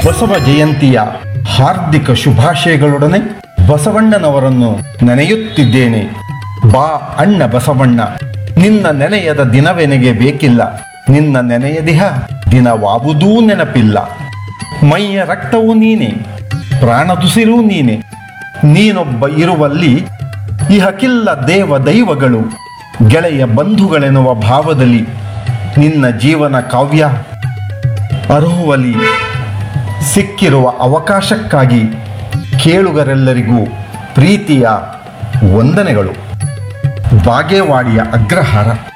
ಬಸವ ಜಯಂತಿಯ ಹಾರ್ದಿಕ ಶುಭಾಶಯಗಳೊಡನೆ ಬಸವಣ್ಣನವರನ್ನು ನೆನೆಯುತ್ತಿದ್ದೇನೆ ಬಾ ಅಣ್ಣ ಬಸವಣ್ಣ ನಿನ್ನ ನೆನೆಯದ ದಿನವೆನಗೆ ಬೇಕಿಲ್ಲ ನಿನ್ನ ನೆನೆಯದಿಹ ದಿನವಾವುದೂ ನೆನಪಿಲ್ಲ ಮೈಯ ರಕ್ತವೂ ನೀನೆ ಪ್ರಾಣದುಸಿರೂ ನೀನೆ ನೀನೊಬ್ಬ ಇರುವಲ್ಲಿ ಇಹಕ್ಕಿಲ್ಲ ದೇವ ದೈವಗಳು ಗೆಳೆಯ ಬಂಧುಗಳೆನ್ನುವ ಭಾವದಲ್ಲಿ ನಿನ್ನ ಜೀವನ ಕಾವ್ಯ ಅರುಹುವಲಿ ಸಿಕ್ಕಿರುವ ಅವಕಾಶಕ್ಕಾಗಿ ಕೇಳುಗರೆಲ್ಲರಿಗೂ ಪ್ರೀತಿಯ ವಂದನೆಗಳು ಬಾಗೇವಾಡಿಯ ಅಗ್ರಹಾರ